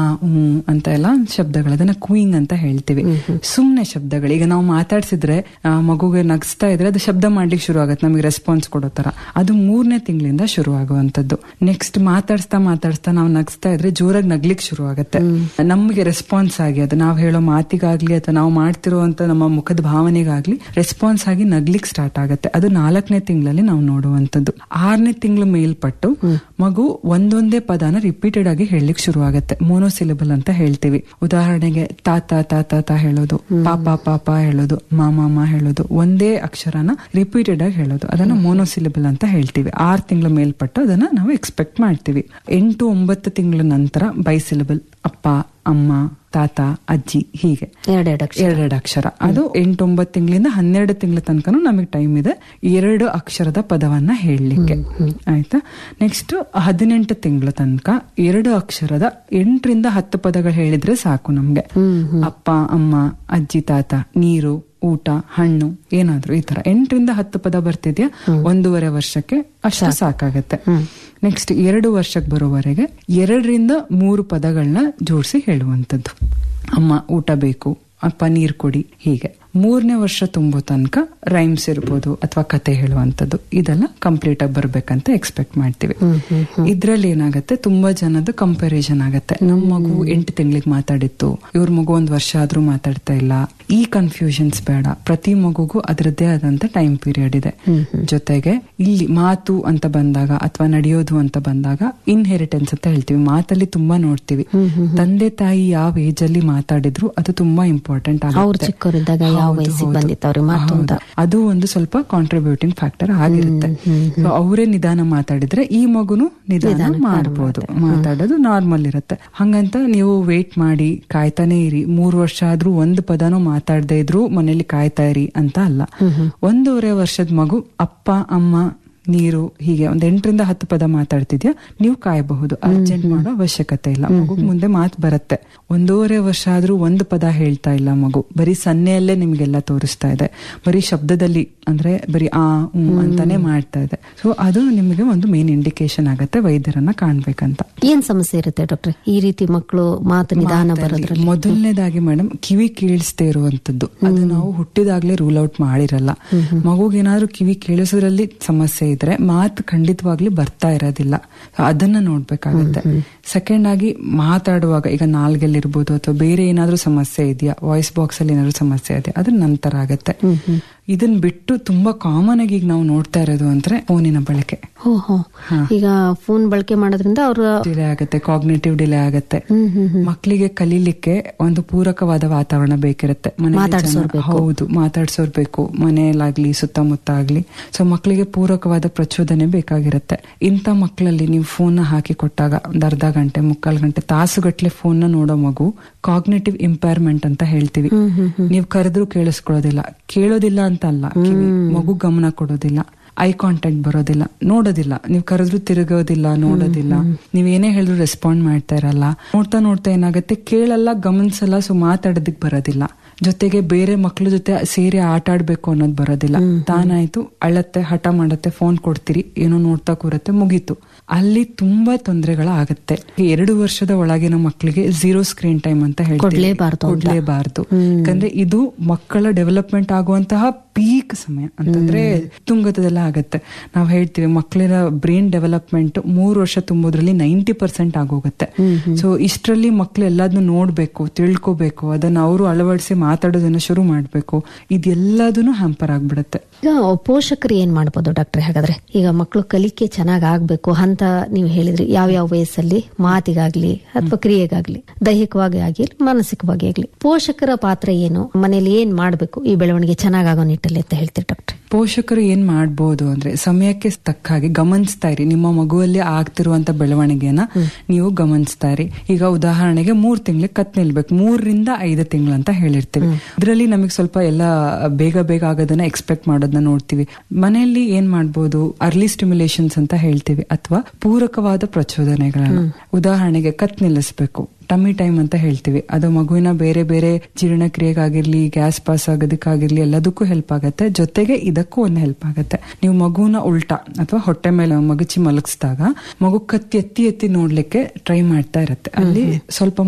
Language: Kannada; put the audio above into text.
ಹ್ಮ್ ಅಂತ ಎಲ್ಲ ಶಬ್ದಗಳು ಅದನ್ನ ಕೂಯಿಂಗ್ ಅಂತ ಹೇಳ್ತೀವಿ ಸುಮ್ನೆ ಶಬ್ದಗಳು ಈಗ ನಾವು ಮಾತಾಡ್ಸಿದ್ರೆ ಆ, ಮಗುಗೆ ನಗಿಸ್ತಾ ಇದ್ರೆ ಅದು ಶಬ್ದ ಮಾಡ್ಲಿಕ್ಕೆ ಶುರು ಆಗುತ್ತೆ ನಮಗೆ ರೆಸ್ಪಾನ್ಸ್ ಕೊಡೋ ತರ ಅದು ಮೂರನೇ ತಿಂಗಳಿಂದ ಶುರು ಆಗುವಂತದ್ದು ನೆಕ್ಸ್ಟ್ ಮಾತಾಡ್ಸ್ತಾ ಮಾತಾಡ್ಸ್ತಾ ನಾವು ನಗಿಸ್ತಾ ಇದ್ರೆ ಜೋರಾಗಿ ನಗ್ಲಿಕ್ಕೆ ಶುರು ಆಗುತ್ತೆ ನಮಗೆ ರೆಸ್ಪಾನ್ಸ್ ಆಗಿ ಅದು ನಾವು ಹೇಳೋ ಮಾತಿಗಾಗ್ಲಿ ಅಥವಾ ನಾವು ಮಾಡ್ತಿರುವಂತ ನಮ್ಮ ಮುಖದ ಭಾವನೆಗಾಗ್ಲಿ ರೆಸ್ಪಾನ್ಸ್ ಆಗಿ ನಗ್ಲಿಕ್ಕೆ ಸ್ಟಾರ್ಟ್ ಆಗುತ್ತೆ ಅದು ನಾಲ್ಕನೇ ತಿಂಗಳಲ್ಲಿ ನಾವು ನೋಡುವಂತದ್ದು ಆರನೇ ತಿಂಗಳು ಮೇಲ್ಪಟ್ಟು ಮಗು ಒಂದೊಂದೇ ಪದನ ರಿಪೀಟೆಡ್ ಆಗಿ ಹೇಳಲಿಕ್ಕೆ ಶುರು ಆಗುತ್ತೆ ಮೋನೋಸಿಲಬಲ್ ಅಂತ ಹೇಳ್ತೀವಿ ಉದಾಹರಣೆಗೆ ತಾತ ತಾತ ತಾ ಹೇಳೋದು ಪಾಪ ಪಾಪ ಹೇಳೋದು ಮಾಮ ಹೇಳೋದು ಒಂದೇ ಅಕ್ಷರನ ರಿಪೀಟೆಡ್ ಆಗಿ ಹೇಳೋದು ಅದನ್ನ ಮೋನೋಸಿಲಬಲ್ ಅಂತ ಹೇಳ್ತೀವಿ ಆರು ತಿಂಗಳ ಮೇಲ್ಪಟ್ಟು ಅದನ್ನ ನಾವು ಎಕ್ಸ್ಪೆಕ್ಟ್ ಮಾಡ್ತೀವಿ ಎಂಟು ಒಂಬತ್ತು ತಿಂಗಳ ನಂತರ ಬೈಸಿಲಬಲ್ ಅಪ್ಪ ಅಮ್ಮ ತಾತ ಅಜ್ಜಿ ಹೀಗೆ ಎರಡೆರಡು ಅಕ್ಷರ ಎರಡೆರಡು ಅಕ್ಷರ ಅದು ಎಂಟೊಂಬತ್ತು ತಿಂಗಳಿಂದ ಹನ್ನೆರಡು ತಿಂಗಳ ತನಕನೂ ನಮಗೆ ಟೈಮ್ ಇದೆ ಎರಡು ಅಕ್ಷರದ ಪದವನ್ನ ಹೇಳಲಿಕ್ಕೆ ಆಯ್ತಾ ನೆಕ್ಸ್ಟ್ ಹದಿನೆಂಟು ತಿಂಗಳ ತನಕ ಎರಡು ಅಕ್ಷರದ ಎಂಟರಿಂದ ಹತ್ತು ಪದಗಳು ಹೇಳಿದ್ರೆ ಸಾಕು ನಮ್ಗೆ ಅಪ್ಪ ಅಮ್ಮ ಅಜ್ಜಿ ತಾತ ನೀರು ಊಟ ಹಣ್ಣು ಏನಾದ್ರು ಈ ತರ ಎಂಟರಿಂದ ಹತ್ತು ಪದ ಬರ್ತಿದ್ಯಾ ಒಂದೂವರೆ ವರ್ಷಕ್ಕೆ ಅಷ್ಟು ಸಾಕಾಗತ್ತೆ ನೆಕ್ಸ್ಟ್ ಎರಡು ವರ್ಷಕ್ಕೆ ಬರೋವರೆಗೆ ಎರಡರಿಂದ ಮೂರು ಪದಗಳನ್ನ ಜೋಡಿಸಿ ಹೇಳುವಂಥದ್ದು ಅಮ್ಮ ಊಟ ಬೇಕು ಅಪ್ಪ ನೀರ್ ಕೊಡಿ ಹೀಗೆ ಮೂರನೇ ವರ್ಷ ತುಂಬೋ ತನಕ ರೈಮ್ಸ್ ಇರ್ಬೋದು ಅಥವಾ ಕತೆ ಹೇಳುವಂಥದ್ದು ಇದೆಲ್ಲ ಕಂಪ್ಲೀಟ್ ಆಗಿ ಬರ್ಬೇಕಂತ ಎಕ್ಸ್ಪೆಕ್ಟ್ ಮಾಡ್ತೀವಿ ಇದ್ರಲ್ಲಿ ಏನಾಗತ್ತೆ ತುಂಬಾ ಜನದ ಕಂಪ್ಯಾರಿಸನ್ ಆಗತ್ತೆ ನಮ್ಮ ಮಗು ಎಂಟು ತಿಂಗಳಿಗೆ ಮಾತಾಡಿತ್ತು ಇವ್ರ ಮಗು ಒಂದ್ ವರ್ಷ ಆದ್ರೂ ಮಾತಾಡ್ತಾ ಇಲ್ಲ ಈ ಕನ್ಫ್ಯೂಷನ್ಸ್ ಬೇಡ ಪ್ರತಿ ಮಗುಗೂ ಅದರದ್ದೇ ಆದಂತ ಟೈಮ್ ಪೀರಿಯಡ್ ಇದೆ ಜೊತೆಗೆ ಇಲ್ಲಿ ಮಾತು ಅಂತ ಬಂದಾಗ ಅಥವಾ ನಡೆಯೋದು ಅಂತ ಬಂದಾಗ ಇನ್ಹೆರಿಟೆನ್ಸ್ ಅಂತ ಹೇಳ್ತೀವಿ ಮಾತಲ್ಲಿ ತುಂಬಾ ನೋಡ್ತೀವಿ ತಂದೆ ತಾಯಿ ಯಾವ ಏಜ್ ಅಲ್ಲಿ ಮಾತಾಡಿದ್ರು ಅದು ತುಂಬಾ ಇಂಪಾರ್ಟೆಂಟ್ ಅವ್ರು ಆಗುತ್ತೆ ಚಿಕ್ಕವರಿದ್ದಾಗ ಯಾವ ಹೌದು, ವಯಸ್ಸಿಗೆ ಹೌದು. ಬಂದಿತ್ತು ಅವ್ರಿಗೆ ಮಾತು ಅಂತ ಹೌದು. ಅದು ಒಂದು ಸ್ವಲ್ಪ ಕಾಂಟ್ರಿಬ್ಯೂಟಿಂಗ್ ಫ್ಯಾಕ್ಟರ್ ಆಗಿರುತ್ತೆ So, ಅವರೇ ನಿಧಾನ ಮಾತಾಡಿದ್ರೆ ಈ ಮಗುನು ನಿಧಾನ ಮಾಡ್ಬೋದು ಮಾತಾಡೋದು ನಾರ್ಮಲ್ ಇರುತ್ತೆ ಹಂಗಂತ ನೀವು ವೇಟ್ ಮಾಡಿ ಕಾಯ್ತಾನೆ ಇರಿ ಮೂರ್ ವರ್ಷ ಆದ್ರೂ ಒಂದು ಪದನೂ ಮಾತಾಡದೇ ಇದ್ರು ಮನೇಲಿ ಕಾಯ್ತಾ ಇರಿ ಅಂತ ಅಲ್ಲ ಒಂದೂವರೆ ವರ್ಷದ ಮಗು ಅಪ್ಪ ಅಮ್ಮ ನೀರು ಹೀಗೆ ಒಂದ್ ಎಂಟರಿಂದ ಹತ್ತು ಪದ ಮಾತಾಡ್ತಿದ್ಯಾ ನೀವು ಕಾಯಬಹುದು ಅರ್ಜೆಂಟ್ ಮಾಡೋ ಅವಶ್ಯಕತೆ ಇಲ್ಲ ಮಗು ಮುಂದೆ ಮಾತು ಬರುತ್ತೆ ಒಂದೂವರೆ ವರ್ಷ ಆದ್ರೂ ಒಂದು ಪದ ಹೇಳ್ತಾ ಇಲ್ಲ ಮಗು ಬರೀ ಸನ್ನೆಯಲ್ಲೇ ನಿಮ್ಗೆಲ್ಲ ತೋರಿಸ್ತಾ ಇದೆ ಬರೀ ಶಬ್ದದಲ್ಲಿ ಅಂದ್ರೆ ಬರೀ ಆ ಹ್ಮ್ ಅಂತಾನೆ ಮಾಡ್ತಾ ಇದೆ ಸೊ ಅದು ನಿಮಗೆ ಒಂದು ಮೇನ್ ಇಂಡಿಕೇಶನ್ ಆಗತ್ತೆ ವೈದ್ಯರನ್ನ ಕಾಣ್ಬೇಕಂತ ಏನ್ ಸಮಸ್ಯೆ ಇರುತ್ತೆ ಡಾಕ್ಟ್ರೆ ಈ ರೀತಿ ಮಕ್ಕಳು ಮಾತು ನಿಧಾನ ಬರೋದ್ರಲ್ಲಿ ಮೊದಲನೇದಾಗಿ ಮೇಡಮ್ ಕಿವಿ ಕೇಳಿಸ್ದೇ ಇರುವಂತದ್ದು ಅದು ನಾವು ಹುಟ್ಟಿದಾಗ್ಲೇ ರೂಲ್ ಔಟ್ ಮಾಡಿರಲ್ಲ ಮಗುಗೇನಾದ್ರೂ ಕಿವಿ ಕೇಳಿಸೋದ್ರಲ್ಲಿ ಸಮಸ್ಯೆ ಇದ್ರೆ ಮಾತು ಖಂಡಿತವಾಗ್ಲೂ ಬರ್ತಾ ಇರೋದಿಲ್ಲ ಅದನ್ನ ನೋಡ್ಬೇಕಾಗತ್ತೆ ಸೆಕೆಂಡ್ ಆಗಿ ಮಾತಾಡುವಾಗ ಈಗ ನಾಲ್ಗೆಲ್ಲಿರ್ಬೋದು ಅಥವಾ ಬೇರೆ ಏನಾದ್ರೂ ಸಮಸ್ಯೆ ಇದೆಯಾ ವಾಯ್ಸ್ ಬಾಕ್ಸ್ ಅಲ್ಲಿ ಏನಾದ್ರೂ ಸಮಸ್ಯೆ ಇದೆಯಾ ಅದು ನಂತರ ಆಗತ್ತೆ ಇದನ್ ಬಿಟ್ಟು ತುಂಬಾ ಕಾಮನ್ ಆಗಿ ಈಗ ನಾವು ನೋಡ್ತಾ ಇರೋದು ಅಂದ್ರೆ ಫೋನಿನ ಬಳಕೆ ಹೋ ಹೋ ಈಗ ಫೋನ್ ಬಳಕೆ ಮಾಡೋದ್ರಿಂದ ಅವ್ರ ಡಿಲೇ ಆಗತ್ತೆ ಕಾಗ್ನೇಟಿವ್ ಡಿಲೇ ಆಗತ್ತೆ ಮಕ್ಕಳಿಗೆ ಕಲೀಲಿಕ್ಕೆ ಒಂದು ಪೂರಕವಾದ ವಾತಾವರಣ ಬೇಕಿರುತ್ತೆ ಮನೇಲಿ ಜನ- ಹೌದು ಮಾತಾಡ್ಸೋರ್ ಬೇಕು ಮನೆಯಲ್ಲಾಗ್ಲಿ ಸುತ್ತಮುತ್ತ ಆಗ್ಲಿ ಸೊ ಮಕ್ಕಳಿಗೆ ಪೂರಕವಾದ ಪ್ರಚೋದನೆ ಬೇಕಾಗಿರುತ್ತೆ ಇಂಥ ಮಕ್ಕಳಲ್ಲಿ ನೀವು ಫೋನ್ ಹಾಕಿ ಕೊಟ್ಟಾಗ ಒಂದು ಅರ್ಧ ಗಂಟೆ ಮುಕ್ಕಾಲು ಗಂಟೆ ತಾಸುಗಟ್ಲೆ ಫೋನ್ ನ ನೋಡೋ ಮಗು ಕಾಗ್ನೇಟಿವ್ ಇಂಪೈರ್ಮೆಂಟ್ ಅಂತ ಹೇಳ್ತೀವಿ ನೀವು ಕರೆದ್ರೂ ಕೇಳಿಸ್ಕೊಳ್ಳೋದಿಲ್ಲ ಕೇಳೋದಿಲ್ಲ ಅಂತ ಅಲ್ಲ ಕಿವಿ ಮಗು ಗಮನ ಕೊಡೋದಿಲ್ಲ ಐ ಕಾಂಟ್ಯಾಕ್ಟ್ ಬರೋದಿಲ್ಲ ನೋಡೋದಿಲ್ಲ ನೀವು ಕರೆದ್ರು ತಿರುಗೋದಿಲ್ಲ ನೋಡೋದಿಲ್ಲ ನೀವ್ ಏನೇ ಹೇಳಿದ್ರು ರೆಸ್ಪಾಂಡ್ ಮಾಡ್ತಾ ಇರಲ್ಲ ನೋಡ್ತಾ ನೋಡ್ತಾ ಏನಾಗುತ್ತೆ ಕೇಳಲ್ಲ ಗಮನಿಸಲ್ಲ ಸೊ ಮಾತಾಡೋದಕ್ ಬರೋದಿಲ್ಲ ಜೊತೆಗೆ ಬೇರೆ ಮಕ್ಳ ಜೊತೆ ಸೇರಿ ಆಟ ಆಡ್ಬೇಕು ಅನ್ನೋದು ಬರೋದಿಲ್ಲ ತಾನಾಯ್ತು ಅಳತ್ತೆ ಹಠ ಮಾಡತ್ತೆ ಫೋನ್ ಕೊಡ್ತೀರಿ ಏನೋ ನೋಡ್ತಾ ಕೂರತ್ತೆ ಮುಗೀತು ಅಲ್ಲಿ ತುಂಬಾ ತೊಂದರೆಗಳಾಗತ್ತೆ ಎರಡು ವರ್ಷದ ಒಳಗಿನ ಮಕ್ಕಳಿಗೆ ಝೀರೋ ಸ್ಕ್ರೀನ್ ಟೈಮ್ ಅಂತ ಹೇಳ್ತೀವಿ ಕೊಡ್ಲೇಬಾರ್ದು ಅಂತ. ಕೊಡ್ಲೇಬಾರ್ದು ಯಾಕಂದ್ರೆ ಇದು ಮಕ್ಕಳ ಡೆವಲಪ್ಮೆಂಟ್ ಆಗುವಂತಹ ಪೀಕ್ ಸಮಯ ಅಂತಂದ್ರೆ ತುಂಗತದೆಲ್ಲ ಆಗತ್ತೆ ನಾವು ಹೇಳ್ತೀವಿ ಮಕ್ಕಳ ಬ್ರೈನ್ ಡೆವಲಪ್ಮೆಂಟ್ ಮೂರು ವರ್ಷ ತುಂಬೋದ್ರಲ್ಲಿ ನೈಂಟಿ ಪರ್ಸೆಂಟ್ ಆಗೋಗುತ್ತೆ ಸೊ ಇಷ್ಟರಲ್ಲಿ ಮಕ್ಳು ಎಲ್ಲದನ್ನು ನೋಡ್ಬೇಕು ತಿಳ್ಕೊಬೇಕು ಅದನ್ನ ಅವರು ಅಳವಡಿಸಿ ಮಾತಾಡೋದನ್ನ ಶುರು ಮಾಡ್ಬೇಕು ಇದೆಲ್ಲದನ್ನು ಹ್ಯಾಂಪರ್ ಆಗ್ಬಿಡತ್ತೆ ಈಗ ಪೋಷಕರು ಏನ್ ಮಾಡ್ಬೋದು ಡಾಕ್ಟ್ರೆ ಹಾಗಾದ್ರೆ ಈಗ ಮಕ್ಕಳು ಕಲಿಕೆ ಚೆನ್ನಾಗ್ ಆಗ್ಬೇಕು ಅಂತ ನೀವು ಹೇಳಿದ್ರಿ ಯಾವ ಯಾವ ವಯಸ್ಸಲ್ಲಿ ಮಾತಿಗಾಗ್ಲಿ ಅಥವಾ ಕ್ರಿಯೆಗಾಗ್ಲಿ ದೈಹಿಕವಾಗಿ ಆಗಿರ್ಲಿ ಮಾನಸಿಕವಾಗಿ ಆಗ್ಲಿ ಪೋಷಕರ ಪಾತ್ರ ಏನು ಮನೇಲಿ ಏನ್ ಮಾಡ್ಬೇಕು ಈ ಬೆಳವಣಿಗೆ ಚೆನ್ನಾಗಾಗೋ ನಿಟ್ಟಲ್ಲಿ ಅಂತ ಹೇಳ್ತೀರಿ ಡಾಕ್ಟ್ರೆ ಪೋಷಕರು ಏನ್ ಮಾಡ್ಬೋದು ಅಂದ್ರೆ ಸಮಯಕ್ಕೆ ತಕ್ಕ ಹಾಗೆ ಗಮನಿಸ್ತಾ ಇರಿ ನಿಮ್ಮ ಮಗುವಲ್ಲಿ ಆಗ್ತಿರುವಂತ ಬೆಳವಣಿಗೆನ ನೀವು ಗಮನಿಸ್ತಾ ಇರಿ ಈಗ ಉದಾಹರಣೆಗೆ ಮೂರ್ ತಿಂಗಳಿಗೆ ಕತ್ ನಿಲ್ಬೇಕು ಮೂರರಿಂದ ಐದು ತಿಂಗಳು ಅಂತ ಹೇಳಿರ್ತೀವಿ ಇದರಲ್ಲಿ ನಮಗೆ ಸ್ವಲ್ಪ ಎಲ್ಲ ಬೇಗ ಬೇಗ ಆಗೋದನ್ನ ಎಕ್ಸ್ಪೆಕ್ಟ್ ಮಾಡೋದನ್ನ ನೋಡ್ತೀವಿ ಮನೆಯಲ್ಲಿ ಏನ್ ಮಾಡ್ಬೋದು ಅರ್ಲಿ ಸ್ಟಿಮ್ಯುಲೇಷನ್ಸ್ ಅಂತ ಹೇಳ್ತೀವಿ ಅಥವಾ ಪೂರಕವಾದ ಪ್ರಚೋದನೆಗಳನ್ನ ಉದಾಹರಣೆಗೆ ಕತ್ ನಿಲ್ಲಿಸ್ಬೇಕು ಟಮ್ಮಿ ಟೈಮ್ ಅಂತ ಹೇಳ್ತೀವಿ ಅದು ಮಗುವಿನ ಬೇರೆ ಬೇರೆ ಜೀರ್ಣಕ್ರಿಯೆಗಾಗಿರ್ಲಿ ಗ್ಯಾಸ್ ಪಾಸ್ ಆಗೋದಕ್ಕಾಗಿರ್ಲಿ ಎಲ್ಲದಕ್ಕೂ ಹೆಲ್ಪ್ ಆಗತ್ತೆ ಜೊತೆಗೆ ಇದಕ್ಕೂ ಒಂದು ಹೆಲ್ಪ್ ಆಗತ್ತೆ ನೀವು ಮಗುನ ಉಲ್ಟಾ ಅಥವಾ ಹೊಟ್ಟೆ ಮೇಲೆ ಮಗುಚಿ ಮಲಗಿಸಿದಾಗ ಮಗು ಕತ್ತಿ ಎತ್ತಿ ಎತ್ತಿ ನೋಡ್ಲಿಕ್ಕೆ ಟ್ರೈ ಮಾಡ್ತಾ ಇರತ್ತೆ ಅಲ್ಲಿ ಸ್ವಲ್ಪ